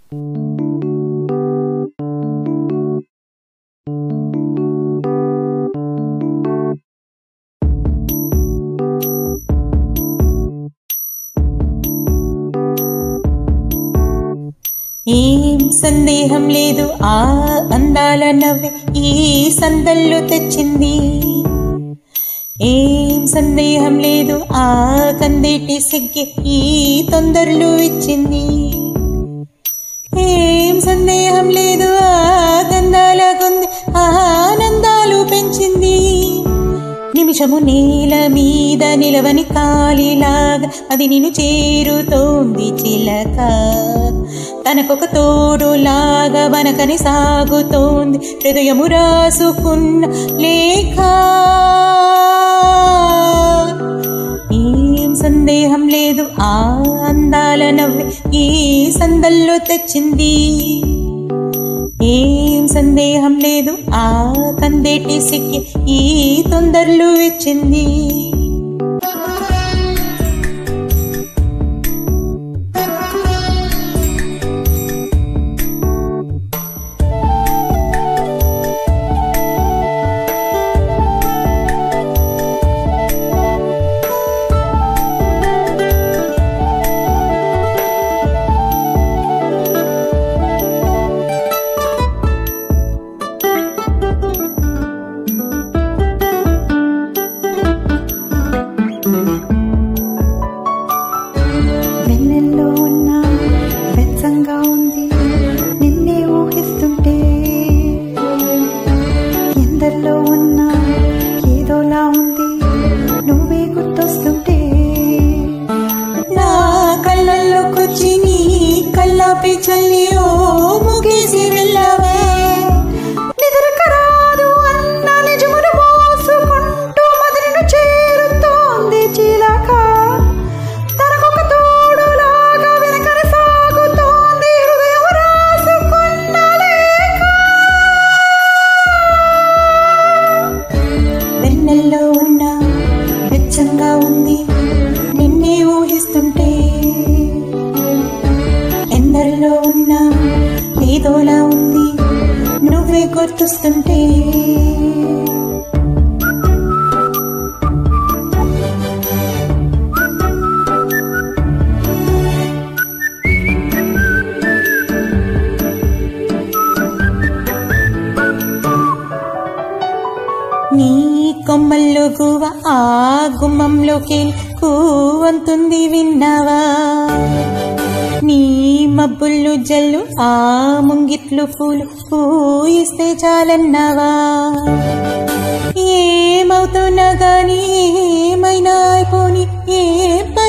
ఏం సందేహం లేదు ఆ అందాల నవ్వే ఈ సందల్లో తెచ్చింది ఏం సందేహం లేదు ఆ కందేటి సిగ్గి ఈ తొందరలు ఇచ్చింది ఏం సందేహం లేదు ఆ గంధాల గుంది ఆనందాలు పెంచింది నిమిషము నేల మీద నిలవని కాలిలాగా అది నిన్ను చేరుతోంది చిలక తనకొక తోడులాగా వనకని సాగుతోంది హృదయము రాసుకున్న లేఖ ఏం సందేహం లేదు ఆ అందాల నవ్వి ఈ సందల్లో తెచ్చింది ఏం సందేహం లేదు ఆ కందేటి సిక్కి ఈ తొందరలు ఇచ్చింది వెన్నెల్లో ఉన్న వెచ్చంగా ఉంది నిన్నే ఊహిస్తుంటే ఎందరిలో ఉన్న ఏదోలా ఉంది నువ్వే గుర్తొస్తుంటే నా కళ్ళల్లోకొచ్చి నీ కల్లాపై చల్లి ఓ ముగేసి వెళ్ళావే నిద్రకరాదు అన్న నిజమును మోసుకుంటూ మదిలిను చేరుతోంది చిలక తనకొక తోడులాగా వెనకని సాగుతోంది హృదయం రాసుకున్న లేఖ వెన్నెల్లో ఉన్న వెచ్చంగా ఉంది నిన్నే ఊహిస్తుంటే ఎందరిలో ఉన్న ఏదోలా ఉంది నువ్వే గుర్తొస్తుంటే నీ కొమ్మల్లో గువ ఆ గుమ్మంలోకి కూవంతుంది విన్నావా నీ మబ్బుళ్ళు జల్లు ఆ ముంగిట్లు పూలు పూయిస్తే చాలన్నావా ఏమవుతున్నా గాని ఏమైనా అయిపోని ఏ